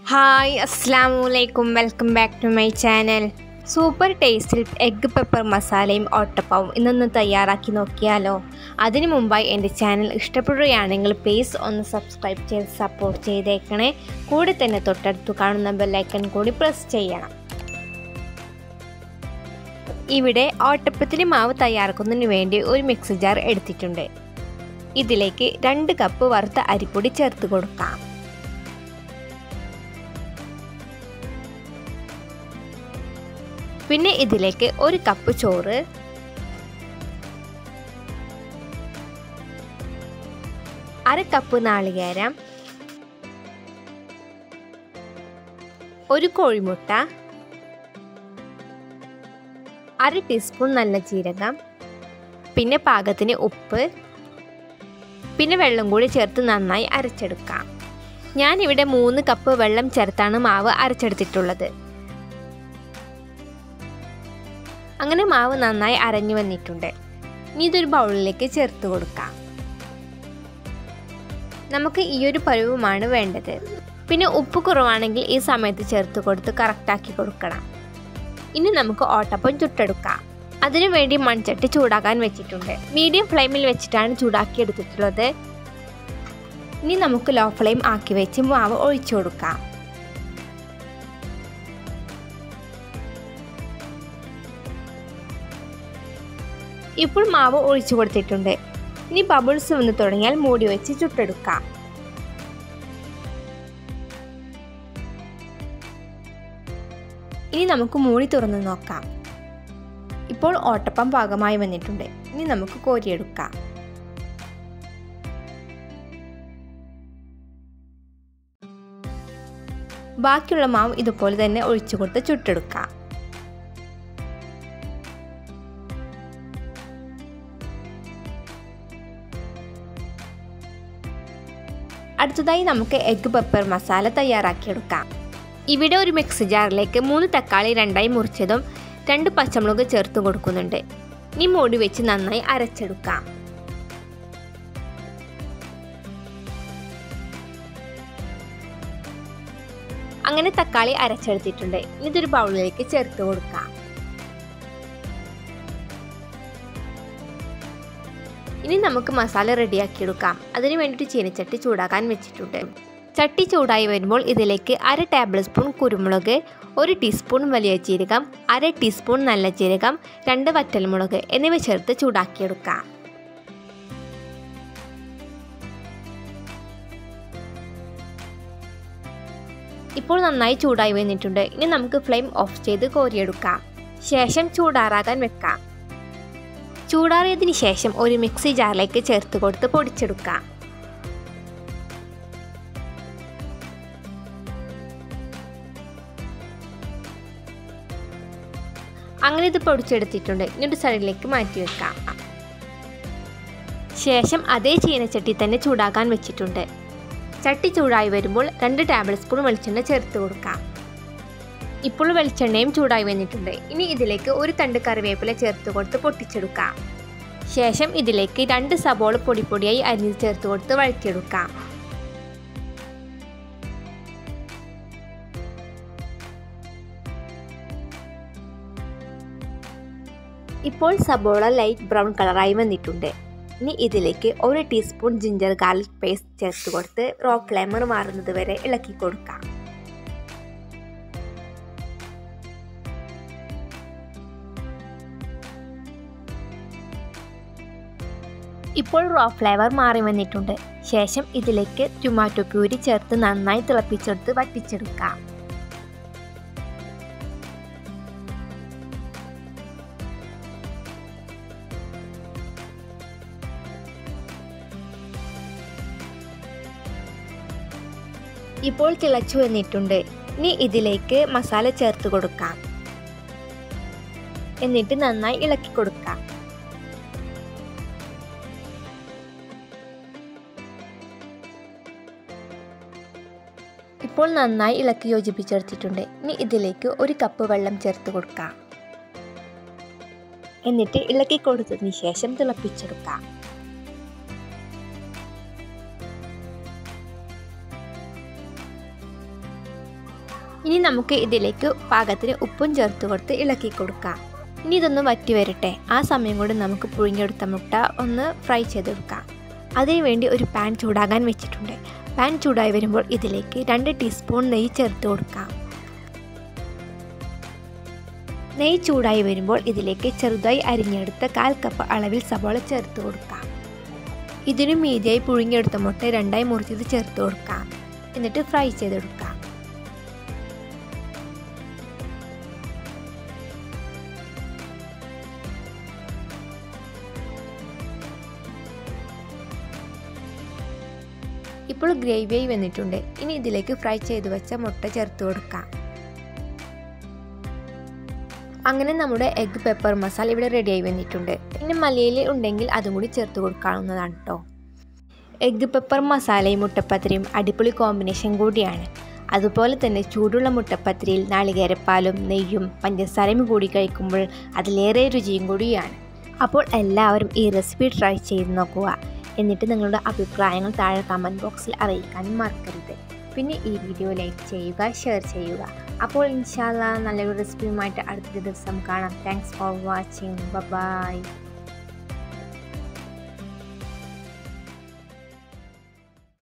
hi അസ്സാം വലൈക്കും welcome back to my channel super ടേസ്റ്റിൽ എഗ്ഗ് പെപ്പർ മസാലയും ഓട്ടപ്പാവും ഇന്നൊന്ന് തയ്യാറാക്കി നോക്കിയാലോ അതിനു മുമ്പായി എൻ്റെ ചാനൽ ഇഷ്ടപ്പെടുകയാണെങ്കിൽ പ്ലീസ് ഒന്ന് സബ്സ്ക്രൈബ് ചെയ്ത് സപ്പോർട്ട് ചെയ്തേക്കണേ കൂടെ തന്നെ തൊട്ടടുത്ത് കാണുന്ന ബെല്ലൈക്കൺ കൂടി പ്രസ് ചെയ്യണം ഇവിടെ ഓട്ടപ്പത്തിന് മാവ് തയ്യാറാക്കുന്നതിന് വേണ്ടി ഒരു മിക്സി ജാർ എടുത്തിട്ടുണ്ട് ഇതിലേക്ക് രണ്ട് കപ്പ് വറുത്ത അരിപ്പൊടി ചേർത്ത് കൊടുക്കാം പിന്നെ ഇതിലേക്ക് ഒരു കപ്പ് ചോറ് അര കപ്പ് നാളികേരം ഒരു കോഴിമുട്ട അര ടീസ്പൂൺ നല്ല ജീരകം പിന്നെ പാകത്തിന് ഉപ്പ് പിന്നെ വെള്ളം കൂടി ചേർത്ത് നന്നായി അരച്ചെടുക്കാം ഞാനിവിടെ മൂന്ന് കപ്പ് വെള്ളം ചേർത്താണ് മാവ് അരച്ചെടുത്തിട്ടുള്ളത് അങ്ങനെ മാവ് നന്നായി അരഞ്ഞു വന്നിട്ടുണ്ട് ഇനി ഇതൊരു ബൗളിലേക്ക് ചേർത്ത് കൊടുക്കാം നമുക്ക് ഈ ഒരു പരുവമാണ് വേണ്ടത് പിന്നെ ഉപ്പ് കുറവാണെങ്കിൽ ഈ സമയത്ത് ചേർത്ത് കൊടുത്ത് കറക്റ്റാക്കി കൊടുക്കണം ഇനി നമുക്ക് ഓട്ടപ്പം ചുട്ടെടുക്കാം അതിനു വേണ്ടി മൺചട്ടി ചൂടാക്കാൻ വെച്ചിട്ടുണ്ട് മീഡിയം ഫ്ലെയിമിൽ വെച്ചിട്ടാണ് ചൂടാക്കി എടുത്തിട്ടുള്ളത് ഇനി നമുക്ക് ലോ ഫ്ലെയിം ആക്കി വെച്ച് മാവ് ഒഴിച്ചു കൊടുക്കാം ഇപ്പോൾ മാവ് ഒഴിച്ചു കൊടുത്തിട്ടുണ്ട് ഇനി ബബിൾസ് വന്ന് തുടങ്ങിയാൽ മൂടി വെച്ച് ചുട്ടെടുക്കാം ഇനി നമുക്ക് മൂടി തുറന്ന് നോക്കാം ഇപ്പോൾ ഓട്ടപ്പം പാകമായി വന്നിട്ടുണ്ട് ഇനി നമുക്ക് കോരിയെടുക്കാം ബാക്കിയുള്ള മാവ് ഇതുപോലെ തന്നെ ഒഴിച്ചു കൊടുത്ത് ചുട്ടെടുക്കാം അടുത്തതായി നമുക്ക് എഗ്ഗ് പെപ്പർ മസാല തയ്യാറാക്കിയെടുക്കാം ഇവിടെ ഒരു മിക്സി ജാറിലേക്ക് മൂന്ന് തക്കാളി രണ്ടായി മുറിച്ചതും രണ്ട് പച്ചമുളക് ചേർത്ത് കൊടുക്കുന്നുണ്ട് ഇനി മൂടി വെച്ച് നന്നായി അരച്ചെടുക്കാം അങ്ങനെ തക്കാളി അരച്ചെടുത്തിട്ടുണ്ട് ഇനി ഇതൊരു ബൗളിലേക്ക് ചേർത്ത് കൊടുക്കാം ഇനി നമുക്ക് മസാല റെഡിയാക്കി എടുക്കാം അതിന് വേണ്ടിയിട്ട് ചീനച്ചട്ടി ചൂടാക്കാൻ വെച്ചിട്ടുണ്ട് ചട്ടി ചൂടായി വരുമ്പോൾ ഇതിലേക്ക് അര ടേബിൾ സ്പൂൺ കുരുമുളക് ഒരു ടീസ്പൂൺ വലിയ ജീരകം അര ടീസ്പൂൺ നല്ല ജീരകം രണ്ട് വറ്റൽമുളക് എന്നിവ ചേർത്ത് ചൂടാക്കിയെടുക്കാം ഇപ്പോൾ നന്നായി ചൂടായി വന്നിട്ടുണ്ട് ഇനി നമുക്ക് ഫ്ലെയിം ഓഫ് ചെയ്ത് കോരിയെടുക്കാം ശേഷം ചൂടാറാകാൻ വെക്കാം ചൂടാറിയതിന് ശേഷം ഒരു മിക്സി ജാറിലേക്ക് ചേർത്ത് കൊടുത്ത് പൊടിച്ചെടുക്കാം അങ്ങനെ ഇത് പൊടിച്ചെടുത്തിട്ടുണ്ട് ഇനി ഒരു സൈഡിലേക്ക് മാറ്റി വെക്കാം ശേഷം അതേ ചീനച്ചട്ടി തന്നെ ചൂടാക്കാൻ വെച്ചിട്ടുണ്ട് ചട്ടി ചൂടായി വരുമ്പോൾ രണ്ട് ടേബിൾ സ്പൂൺ വെളിച്ചെണ്ണ ചേർത്ത് കൊടുക്കാം ഇപ്പോൾ വെളിച്ചെണ്ണയും ചൂടായി വന്നിട്ടുണ്ട് ഇനി ഇതിലേക്ക് ഒരു തണ്ട് കറിവേപ്പില ചേർത്ത് കൊടുത്ത് പൊട്ടിച്ചെടുക്കാം ശേഷം ഇതിലേക്ക് രണ്ട് സബോള പൊടി പൊടിയായി അരിഞ്ഞ് ചേർത്ത് കൊടുത്ത് വഴറ്റിയെടുക്കാം ഇപ്പോൾ സബോള ലൈറ്റ് ബ്രൗൺ കളറായി വന്നിട്ടുണ്ട് ഇനി ഇതിലേക്ക് ഒരു ടീസ്പൂൺ ജിഞ്ചർ ഗാർലിക് പേസ്റ്റ് ചേർത്ത് കൊടുത്ത് റോ ഫ്ലേമർ മാറുന്നത് വരെ ഇളക്കി കൊടുക്കാം ഇപ്പോൾ റോ ഫ്ലേവർ മാറി വന്നിട്ടുണ്ട് ശേഷം ഇതിലേക്ക് ടൊമാറ്റോ പ്യൂരി ചേർത്ത് നന്നായി തിളപ്പിച്ചെടുത്ത് വറ്റിച്ചെടുക്കാം ഇപ്പോൾ തിളച്ചു വന്നിട്ടുണ്ട് ഇനി ഇതിലേക്ക് മസാല ചേർത്ത് കൊടുക്കാം എന്നിട്ട് നന്നായി ഇളക്കി കൊടുക്കാം ഇപ്പോൾ നന്നായി ഇളക്കി യോജിപ്പിച്ചെടുത്തിട്ടുണ്ട് ഇനി ഇതിലേക്ക് ഒരു കപ്പ് വെള്ളം ചേർത്ത് കൊടുക്കാം എന്നിട്ട് ഇളക്കി കൊടുത്തതിന് ശേഷം തിളപ്പിച്ചെടുക്കാം ഇനി നമുക്ക് ഇതിലേക്ക് പാകത്തിന് ഉപ്പും ചേർത്ത് കൊടുത്ത് ഇളക്കി കൊടുക്കാം ഇനി ഇതൊന്ന് വറ്റി വരട്ടെ ആ സമയം കൊണ്ട് നമുക്ക് പുഴുങ്ങിയെടുത്ത മുട്ട ഒന്ന് ഫ്രൈ ചെയ്തെടുക്കാം അതിനുവേണ്ടി ഒരു പാൻ ചൂടാകാൻ വെച്ചിട്ടുണ്ട് പാൻ ചൂടായി വരുമ്പോൾ ഇതിലേക്ക് രണ്ട് ടീസ്പൂൺ നെയ്യ് ചേർത്ത് കൊടുക്കാം നെയ്യ് ചൂടായി വരുമ്പോൾ ഇതിലേക്ക് ചെറുതായി അരിഞ്ഞെടുത്ത കാൽ കപ്പ് അളവിൽ സവാള ചേർത്ത് കൊടുക്കാം ഇതിനു മീതിയായി പുഴുങ്ങിയെടുത്ത മുട്ട രണ്ടായി മുറിച്ചത് ചേർത്ത് കൊടുക്കാം എന്നിട്ട് ഫ്രൈ ചെയ്തെടുക്കാം ഇപ്പോൾ ഗ്രേവിയായി വന്നിട്ടുണ്ട് ഇനി ഇതിലേക്ക് ഫ്രൈ ചെയ്ത് വെച്ച മുട്ട ചേർത്ത് കൊടുക്കാം അങ്ങനെ നമ്മുടെ എഗ് പെപ്പർ മസാല ഇവിടെ റെഡിയായി വന്നിട്ടുണ്ട് പിന്നെ മലയില ഉണ്ടെങ്കിൽ അതും കൂടി ചേർത്ത് കൊടുക്കാവുന്നതാണ് കേട്ടോ എഗ് പെപ്പർ മസാലയും മുട്ടപ്പത്തിരിയും അടിപൊളി കോമ്പിനേഷൻ കൂടിയാണ് അതുപോലെ തന്നെ ചൂടുള്ള മുട്ടപ്പത്തിരിയിൽ നാളികേരപ്പാലും നെയ്യും പഞ്ചസാരയും കൂടി കഴിക്കുമ്പോൾ അതിലേറെ രുചിയും കൂടിയാണ് അപ്പോൾ എല്ലാവരും ഈ റെസിപ്പി ട്രൈ ചെയ്ത് നോക്കുക എന്നിട്ട് നിങ്ങളുടെ അഭിപ്രായങ്ങൾ താഴെ കമൻറ്റ് ബോക്സിൽ അറിയിക്കാനും മറക്കരുത് പിന്നെ ഈ വീഡിയോ ലൈക്ക് ചെയ്യുക ഷെയർ ചെയ്യുക അപ്പോൾ ഇൻഷാല്ല നല്ലൊരു റെസിപ്പിയുമായിട്ട് അടുത്ത ദിവസം കാണാം താങ്ക്സ് ഫോർ വാച്ചിങ് ബൈ